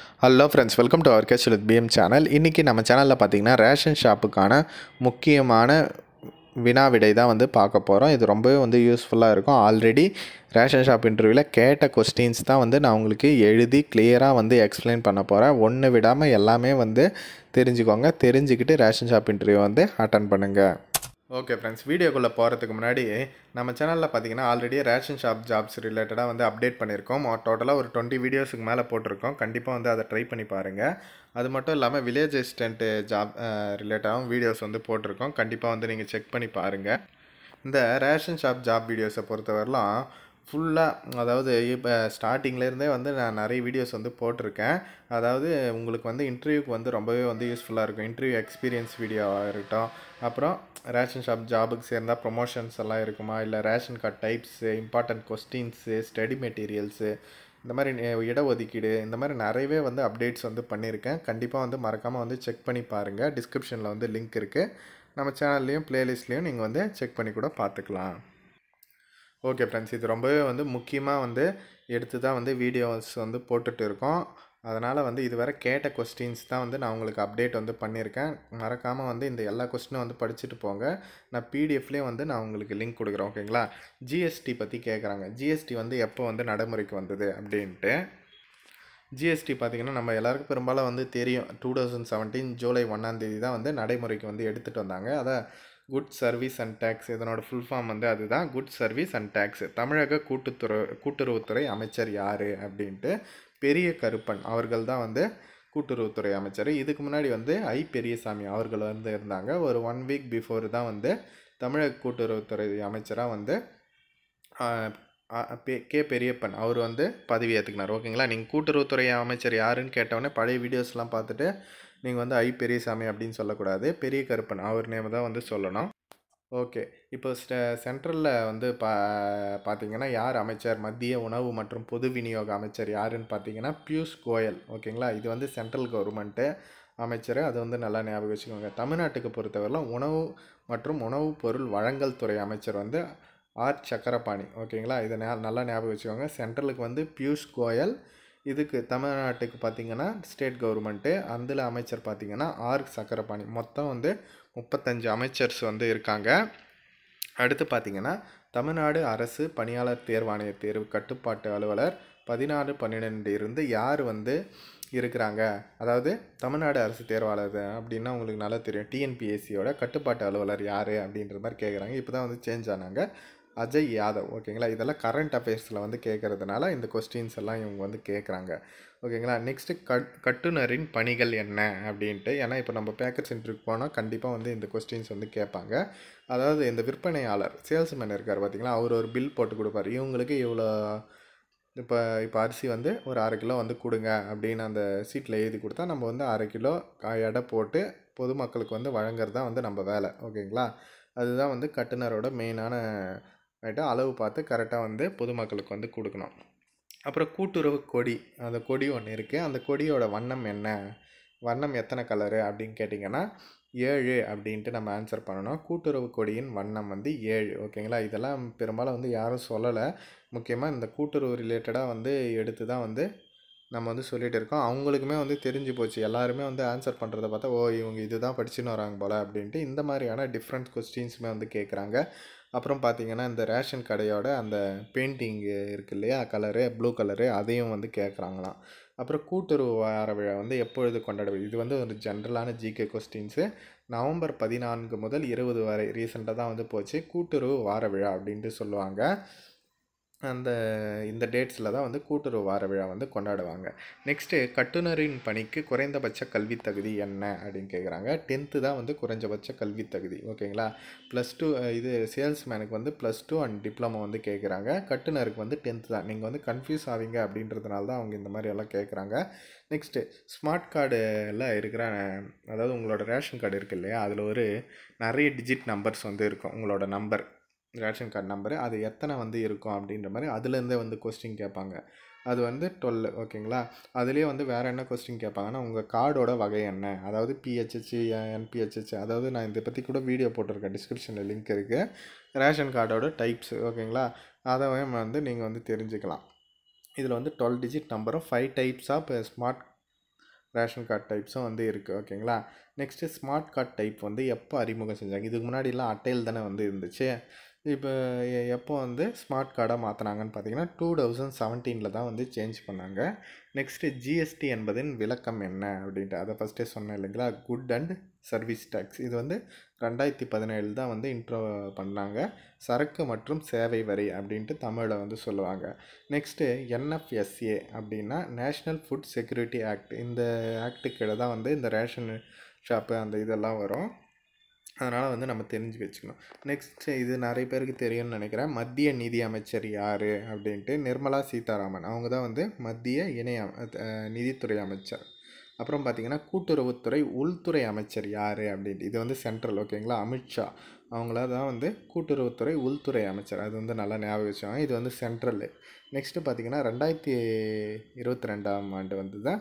hello friends welcome to our case with PM channel இன்றைக்கி நம்ம சேனலில் பார்த்தீங்கன்னா ரேஷன் ஷாப்புக்கான முக்கியமான வினா விடை தான் வந்து பார்க்க போகிறோம் இது ரொம்பவே வந்து யூஸ்ஃபுல்லாக இருக்கும் ஆல்ரெடி ரேஷன் ஷாப் இன்டர்வியூவில் கேட்ட கொஸ்டின்ஸ் தான் வந்து நான் உங்களுக்கு எழுதி கிளியராக வந்து எக்ஸ்பிளைன் பண்ண போகிறேன் ஒன்று விடாமல் எல்லாமே வந்து தெரிஞ்சுக்கோங்க தெரிஞ்சுக்கிட்டு ரேஷன் ஷாப் இன்டர்வியூ வந்து அட்டன் பண்ணுங்கள் ஓகே ஃப்ரெண்ட்ஸ் வீடியோக்குள்ளே போகிறதுக்கு முன்னாடி நம்ம சேனலில் பார்த்தீங்கன்னா ஆல்ரெடி ரேஷன் ஷாப் ஜாப்ஸ் ரிலேட்டடாக வந்து அப்டேட் பண்ணியிருக்கோம் டோட்டலாக ஒரு டுவெண்ட்டி வீடியோஸுக்கு மேலே போட்டிருக்கோம் கண்டிப்பாக வந்து அதை ட்ரை பண்ணி பாருங்கள் அது மட்டும் இல்லாமல் வில்லேஜ் அசிஸ்டண்ட்டு ஜாப் ரிலேட்டடாகவும் வீடியோஸ் வந்து போட்டிருக்கோம் கண்டிப்பாக வந்து நீங்கள் செக் பண்ணி பாருங்கள் இந்த ரேஷன் ஷாப் ஜாப் வீடியோஸை பொறுத்தவரைலாம் ஃபுல்லாக அதாவது இப்போ ஸ்டார்டிங்லேருந்தே வந்து நான் நிறைய வீடியோஸ் வந்து போட்டிருக்கேன் அதாவது உங்களுக்கு வந்து இன்டர்வியூக்கு வந்து ரொம்பவே வந்து யூஸ்ஃபுல்லாக இருக்கும் இன்டர்வியூ எக்ஸ்பீரியன்ஸ் வீடியோவாக இருக்கட்டும் அப்புறம் ரேஷன் ஷாப் ஜாபுக்கு சேர்ந்தால் ப்ரொமோஷன்ஸ் எல்லாம் இருக்குமா இல்லை ration card types important questions study materials இந்த மாதிரி நெ- இடஒதுக்கீடு இந்த மாதிரி நிறையவே வந்து அப்டேட்ஸ் வந்து பண்ணியிருக்கேன் கண்டிப்பாக வந்து மறக்காமல் வந்து செக் பண்ணி பாருங்கள் டிஸ்கிரிப்ஷனில் வந்து லிங்க் இருக்குது நம்ம சேனல்லையும் ப்ளேலிஸ்ட்லேயும் நீங்கள் வந்து செக் பண்ணி கூட பார்த்துக்கலாம் ஓகே ஃப்ரெண்ட்ஸ் இது ரொம்பவே வந்து முக்கியமாக வந்து எடுத்து தான் வந்து வீடியோஸ் வந்து போட்டுட்டு இருக்கோம் அதனால் வந்து இதுவரை கேட்ட கொஸ்டின்ஸ் தான் வந்து நான் உங்களுக்கு அப்டேட் வந்து பண்ணியிருக்கேன் மறக்காமல் வந்து இந்த எல்லா கொஸ்டினும் வந்து படிச்சுட்டு போங்க நான் பிடிஎஃப்லேயும் வந்து நான் உங்களுக்கு லிங்க் கொடுக்குறேன் ஓகேங்களா ஜிஎஸ்டி பற்றி கேட்குறாங்க ஜிஎஸ்டி வந்து எப்போ வந்து நடைமுறைக்கு வந்தது அப்படின்ட்டு ஜிஎஸ்டி பார்த்திங்கன்னா நம்ம எல்லாருக்கும் பெரும்பாலும் வந்து தெரியும் டூ தௌசண்ட் செவன்டீன் ஜூலை ஒன்றாந்தேதி தான் வந்து நடைமுறைக்கு வந்து எடுத்துகிட்டு வந்தாங்க அதை குட் சர்வீஸ் அண்ட் டேக்ஸ் இதனோட ஃபுல் ஃபார்ம் வந்து அதுதான் குட் சர்வீஸ் அண்ட் டேக்ஸ் தமிழக கூட்டுத்துறை கூட்டுறவுத்துறை அமைச்சர் யார் அப்படின்ட்டு பெரிய கருப்பன் அவர்கள் தான் வந்து கூட்டுறவுத்துறை அமைச்சர் இதுக்கு முன்னாடி வந்து ஐ பெரியசாமி அவர்கள் வந்து இருந்தாங்க ஒரு ஒன் வீக் பிஃபோர் தான் வந்து தமிழக கூட்டுறவுத்துறை அமைச்சராக வந்து ஆஹ், ஆ- பெ- கே பெரியப்பன் அவர் வந்து பதவி ஏற்றுக்கினார் ஓகேங்களா நீங்கள் கூட்டுறவுத்துறை அமைச்சர் யாருன்னு கேட்டவுடனே பழைய வீடியோஸ்லாம் பார்த்துட்டு நீங்கள் வந்து ஐ பெரியசாமி அப்படின்னு சொல்லக்கூடாது பெரிய கருப்பன் அவர் நேம் தான் வந்து சொல்லணும் ஓகே இப்போ சென்ட்ரலில் வந்து பா பார்த்தீங்கன்னா யார் அமைச்சர் மத்திய உணவு மற்றும் பொது விநியோக அமைச்சர் யாருன்னு பார்த்தீங்கன்னா பியூஷ் கோயல் ஓகேங்களா இது வந்து சென்ட்ரல் கவர்மெண்ட்டு அமைச்சர் அது வந்து நல்லா ஞாபகம் வச்சுக்கோங்க தமிழ்நாட்டுக்கு பொறுத்தவரையிலும் உணவு மற்றும் உணவுப் பொருள் வழங்கல் துறை அமைச்சர் வந்து ஆர் சக்கரபாணி ஓகேங்களா இதை நா- நல்லா ஞாபகம் வச்சுக்கோங்க சென்ட்ரலுக்கு வந்து பியூஷ் கோயல் இதுக்கு தமிழ்நாட்டுக்கு பார்த்தீங்கன்னா ஸ்டேட் கவர்மெண்ட்டு அதில் அமைச்சர் பார்த்தீங்கன்னா ஆர் சக்கரபாணி மொத்தம் வந்து முப்பத்தஞ்சு அமைச்சர்ஸ் வந்து இருக்காங்க அடுத்து பார்த்தீங்கன்னா தமிழ்நாடு அரசு பணியாளர் தேர்வாணைய தேர்வு கட்டுப்பாட்டு அலுவலர் பதினாறு பன்னிரெண்டு இருந்து யார் வந்து இருக்கிறாங்க அதாவது தமிழ்நாடு அரசு தேர்வாளர் அப்படின்னா உங்களுக்கு நல்லா தெரியும் டிஎன்பிஎஸ்சியோட கட்டுப்பாட்டு அலுவலர் யார் அப்படின்ற மாதிரி கேட்குறாங்க இப்போ தான் வந்து சேஞ்ச் ஆனாங்க அஜய் யாதவ் ஓகேங்களா இதெல்லாம் கரண்ட் அஃபேர்ஸில் வந்து கேட்குறதுனால இந்த கொஸ்டின்ஸ் எல்லாம் இவங்க வந்து கேட்குறாங்க ஓகேங்களா நெக்ஸ்ட்டு கட் கட்டுனரின் பணிகள் என்ன அப்படின்ட்டு ஏன்னா இப்போ நம்ம பேக்கர் சென்டருக்கு போனால் கண்டிப்பாக வந்து இந்த கொஸ்டின்ஸ் வந்து கேட்பாங்க அதாவது இந்த விற்பனையாளர் சேல்ஸ்மேன் இருக்கார் பார்த்தீங்களா அவர் ஒரு பில் போட்டு கொடுப்பார் இவங்களுக்கு இவ்வளோ இப்போ இப்போ அரிசி வந்து ஒரு அரை கிலோ வந்து கொடுங்க அப்படின்னு அந்த சீட்டில் எழுதி கொடுத்தா நம்ம வந்து அரை கிலோ கா- எடை போட்டு பொதுமக்களுக்கு வந்து வழங்குறது தான் வந்து நம்ம வேலை ஓகேங்களா அதுதான் வந்து கட்டுனரோட மெயினான ஐட்டம் அளவு பார்த்து கரெக்டாக வந்து பொதுமக்களுக்கு வந்து கொடுக்கணும் அப்புறம் கூட்டுறவு கொடி அந்த கொடி ஒன்று இருக்குது அந்த கொடியோட வண்ணம் என்ன வண்ணம் எத்தனை கலரு அப்படின்னு கேட்டிங்கன்னா ஏழு அப்படின்ட்டு நம்ம ஆன்சர் பண்ணணும் கூட்டுறவு கொடியின் வண்ணம் வந்து ஏழு ஓகேங்களா இதெல்லாம் பெரும்பாலும் வந்து யாரும் சொல்லலை முக்கியமாக இந்த கூட்டுறவு ரிலேட்டடாக வந்து எடுத்து தான் வந்து நம்ம வந்து சொல்லிட்டு இருக்கோம் அவங்களுக்குமே வந்து தெரிஞ்சு போச்சு எல்லாருமே வந்து ஆன்சர் பண்ணுறத பார்த்தா ஓ இவங்க இதுதான் படிச்சுன்னு வராங்க போல் அப்படின்ட்டு இந்த மாதிரியான டிஃப்ரெண்ட் கொஸ்டின்ஸுமே வந்து கேட்குறாங்க அப்புறம் பார்த்தீங்கன்னா இந்த ரேஷன் கடையோட அந்த பெயிண்டிங் இருக்கு இல்லையா கலரு ப்ளூ கலரு அதையும் வந்து கேட்குறாங்களாம் அப்புறம் கூட்டுறவு வார விழா வந்து எப்பொழுது கொண்டாடுவது இது வந்து ஒரு ஜென்ரலான ஜிகே கொஸ்டின்ஸு நவம்பர் பதினான்கு முதல் இருபது வரை ரீசெண்டாக தான் வந்து போச்சு கூட்டுறவு வார விழா அப்படின்ட்டு சொல்லுவாங்க அந்த இந்த டேட்ஸில் தான் வந்து கூட்டுறவு வார விழா வந்து கொண்டாடுவாங்க நெக்ஸ்ட்டு கட்டுனரின் பணிக்கு குறைந்தபட்ச கல்வித் தகுதி என்ன அப்படின்னு கேட்குறாங்க டென்த்து தான் வந்து குறைஞ்சபட்ச கல்வித் தகுதி ஓகேங்களா ப்ளஸ் டூ இது சேல்ஸ்மேனுக்கு வந்து ப்ளஸ் டூ அண்ட் டிப்ளமோ வந்து கேட்குறாங்க கட்டுனருக்கு வந்து டென்த்து தான் நீங்கள் வந்து கன்ஃபியூஸ் ஆவீங்க அப்படின்றதுனால தான் அவங்க இந்த மாதிரி எல்லாம் கேட்குறாங்க நெக்ஸ்ட்டு ஸ்மார்ட் கார்டில் இருக்கிற அதாவது உங்களோட ரேஷன் கார்டு இருக்கு இல்லையா அதில் ஒரு நிறைய டிஜிட் நம்பர்ஸ் வந்து இருக்கும் உங்களோட நம்பர் ரேஷன் கார்டு நம்பரு அது எத்தனை வந்து இருக்கும் அப்படின்ற மாதிரி அதுலேருந்தே வந்து கொஸ்டின் கேட்பாங்க அது வந்து டுவெல் ஓகேங்களா அதுலேயே வந்து வேறு என்ன கொஸ்டின் கேட்பாங்கன்னா உங்கள் கார்டோட வகை என்ன அதாவது பிஹெச்ஹெச் என்பிஹெச்ஹெச் அதாவது நான் இதை பற்றி கூட வீடியோ போட்டிருக்கேன் டிஸ்கிரிப்ஷனில் லிங்க் இருக்குது ரேஷன் கார்டோட டைப்ஸ் ஓகேங்களா அதை வந்து நீங்கள் வந்து தெரிஞ்சுக்கலாம் இதில் வந்து டுவெல் டிஜிட் நம்பரும் five types of smart ration card டைப்ஸும் வந்து இருக்குது ஓகேங்களா நெக்ஸ்ட்டு ஸ்மார்ட் கார்டு டைப் வந்து எப்போ அறிமுகம் செஞ்சாங்க இதுக்கு முன்னாடிலாம் அட்டையில் தானே வந்து இருந்துச்சு இப்போ எ- எப்போ வந்து ஸ்மார்ட் கார்டாக மாற்றினாங்கன்னு பார்த்தீங்கன்னா டூ தௌசண்ட் செவன்டீனில் தான் வந்து சேஞ்ச் பண்ணாங்க நெக்ஸ்ட்டு ஜிஎஸ்டி என்பதின் விளக்கம் என்ன அப்படின்ட்டு அதை ஃபஸ்ட்டே சொன்னேன் இல்லைங்களா குட் அண்ட் சர்வீஸ் டேக்ஸ் இது வந்து ரெண்டாயிரத்தி பதினேழு தான் வந்து இன்ட்ரோ பண்ணாங்க சரக்கு மற்றும் சேவை வரி அப்படின்ட்டு தமிழில் வந்து சொல்லுவாங்க நெக்ஸ்ட்டு என்எஃப்எஸ்ஏ அப்படின்னா நேஷ்னல் ஃபுட் செக்யூரிட்டி ஆக்ட் இந்த ஆக்டு கீழே தான் வந்து இந்த ரேஷன் ஷாப்பு அந்த இதெல்லாம் வரும் அதனால் வந்து நம்ம தெரிஞ்சு வச்சுக்கணும் நெக்ஸ்ட் இது நிறைய பேருக்கு தெரியும்னு நினைக்கிறேன் மத்திய நிதி அமைச்சர் யார் அப்படின்ட்டு நிர்மலா சீதாராமன் அவங்க தான் வந்து மத்திய இணை அம- அஹ் நிதித்துறை அமைச்சர் அப்புறம் பார்த்தீங்கன்னா கூட்டுறவுத்துறை உள்துறை அமைச்சர் யார் அப்படின்ட்டு இது வந்து சென்ட்ரல் ஓகேங்களா அமித்ஷா அவங்கள தான் வந்து கூட்டுறவுத்துறை உள்துறை அமைச்சர் அது வந்து நல்லா ஞாபகம் வச்சுவாங்க இது வந்து சென்ட்ரல் நெக்ஸ்ட்டு பார்த்தீங்கன்னா ரெண்டாயிரத்தி இருபத்தி ரெண்டாம் ஆண்டு வந்து தான்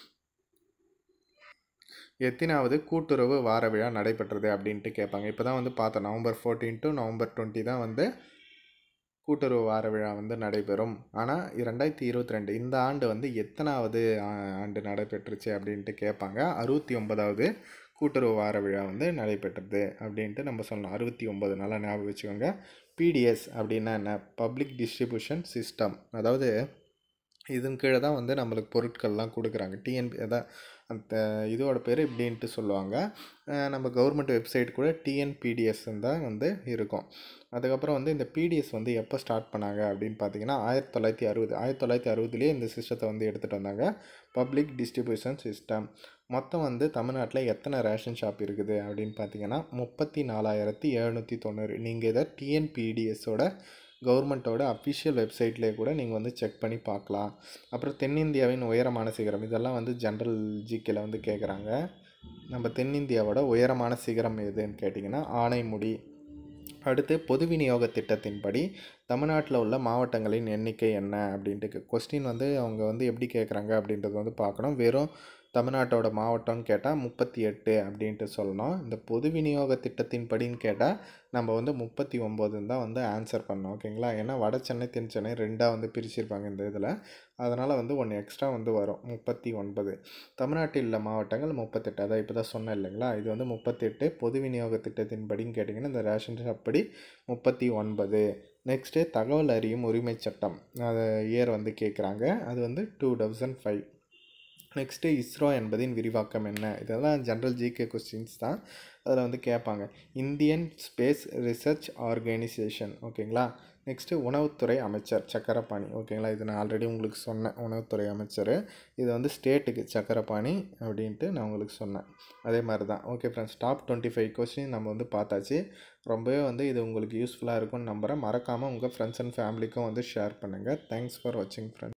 எத்தனாவது கூட்டுறவு வார விழா நடைபெற்றது அப்படின்ட்டு கேட்பாங்க இப்போ தான் வந்து பார்த்தோம் நவம்பர் 14 டு நவம்பர் டுவெண்ட்டி தான் வந்து கூட்டுறவு வார விழா வந்து நடைபெறும் ஆனால் ரெண்டாயிரத்தி இருபத்தி ரெண்டு இந்த ஆண்டு வந்து எத்தனாவது ஆ- ஆண்டு நடைபெற்றுச்சு அப்படின்ட்டு கேட்பாங்க அறுபத்தி ஒன்பதாவது கூட்டுறவு வார விழா வந்து நடைபெற்றது அப்படின்ட்டு நம்ம சொல்லணும் அறுபத்தி ஒம்பது நல்லா ஞாபகம் வச்சுக்கோங்க பிடிஎஸ் அப்படின்னா என்ன பப்ளிக் டிஸ்ட்ரிபியூஷன் சிஸ்டம் அதாவது இதன் கீழே தான் வந்து நம்மளுக்கு பொருட்கள்லாம் கொடுக்குறாங்க டிஎன்பி அதான் அந்த இதோட பேர் இப்படின்ட்டு சொல்லுவாங்க அஹ் நம்ம கவர்மெண்ட் வெப்சைட் கூட டிஎன்பிடிஎஸ் தான் வந்து இருக்கும் அதுக்கப்புறம் வந்து இந்த பிடிஎஸ் வந்து எப்போ ஸ்டார்ட் பண்ணாங்க அப்படின்னு பார்த்தீங்கன்னா ஆயிரத்தி தொள்ளாயிரத்தி அறுபது ஆயிரத்தி தொள்ளாயிரத்தி அறுபதுலேயே இந்த சிஸ்டத்தை வந்து எடுத்துகிட்டு வந்தாங்க பப்ளிக் டிஸ்ட்ரிபியூஷன் சிஸ்டம் மொத்தம் வந்து தமிழ்நாட்டில் எத்தனை ரேஷன் ஷாப் இருக்குது அப்படின்னு பார்த்தீங்கன்னா முப்பத்தி நாலாயிரத்தி எழுநூற்றி தொண்ணூறு நீங்கள் இதை டிஎன்பிடிஎஸோட கவர்மெண்ட்டோட அஃபிஷியல் வெப்சைட்லேயே கூட நீங்கள் வந்து செக் பண்ணி பார்க்கலாம் அப்புறம் தென்னிந்தியாவின் உயரமான சிகரம் இதெல்லாம் வந்து ஜென்ரல் ஜிகேல வந்து கேட்குறாங்க நம்ம தென்னிந்தியாவோட உயரமான சிகரம் எதுன்னு கேட்டிங்கன்னா ஆனைமுடி அடுத்து பொது விநியோக திட்டத்தின்படி தமிழ்நாட்டில் உள்ள மாவட்டங்களின் எண்ணிக்கை என்ன அப்படின்ட்டு கொஸ்டின் வந்து அவங்க வந்து எப்படி கேட்குறாங்க அப்படின்றது வந்து பார்க்கணும் வெறும் தமிழ்நாட்டோட மாவட்டம்னு கேட்டால் முப்பத்தி எட்டு அப்படின்ட்டு சொல்லணும் இந்த பொது விநியோக திட்டத்தின்படின்னு கேட்டால் நம்ம வந்து முப்பத்தி ஒம்போதுன்னு தான் வந்து ஆன்சர் பண்ணோம் ஓகேங்களா ஏன்னா வட சென்னை தென் சென்னை ரெண்டாக வந்து பிரிச்சிருப்பாங்க இந்த இதில் அதனால் வந்து ஒன்று எக்ஸ்ட்ரா வந்து வரும் முப்பத்தி ஒன்பது தமிழ்நாட்டில் உள்ள மாவட்டங்கள் முப்பத்தெட்டு அதான் இப்போ தான் சொன்னேன் இல்லைங்களா இது வந்து முப்பத்தெட்டு பொது விநியோக திட்டத்தின்படின்னு கேட்டிங்கன்னா இந்த ரேஷன் ஷாப் படி முப்பத்தி ஒன்பது நெக்ஸ்ட்டு தகவல் அறியும் உரிமை சட்டம் அது இயர் வந்து கேட்குறாங்க அது வந்து two thousand five next ISRO என்பதின் விரிவாக்கம் என்ன இதெல்லாம் ஜென்ரல் ஜிகே கொஸ்டின்ஸ் தான் அதில் வந்து கேட்பாங்க இந்தியன் ஸ்பேஸ் ரிசர்ச் ஆர்கனைசேஷன் ஓகேங்களா நெக்ஸ்ட்டு உணவுத்துறை அமைச்சர் சக்கரபாணி ஓகேங்களா இது நான் ஆல்ரெடி உங்களுக்கு சொன்னேன் உணவுத்துறை அமைச்சர் இது வந்து ஸ்டேட்டுக்கு சக்கரபாணி அப்படின்ட்டு நான் உங்களுக்கு சொன்னேன் அதே மாதிரி தான் okay friends top twenty five question நம்ம வந்து பார்த்தாச்சு ரொம்பவே வந்து இது உங்களுக்கு யூஸ்ஃபுல்லாக இருக்கும்னு நம்புகிறேன் மறக்காமல் உங்கள் ஃப்ரெண்ட்ஸ் அண்ட் ஃபேமிலிக்கும் வந்து ஷேர் பண்ணுங்கள் தேங்க்ஸ் ஃபார் வாட்சிங் ஃப்ரெண்ட்ஸ்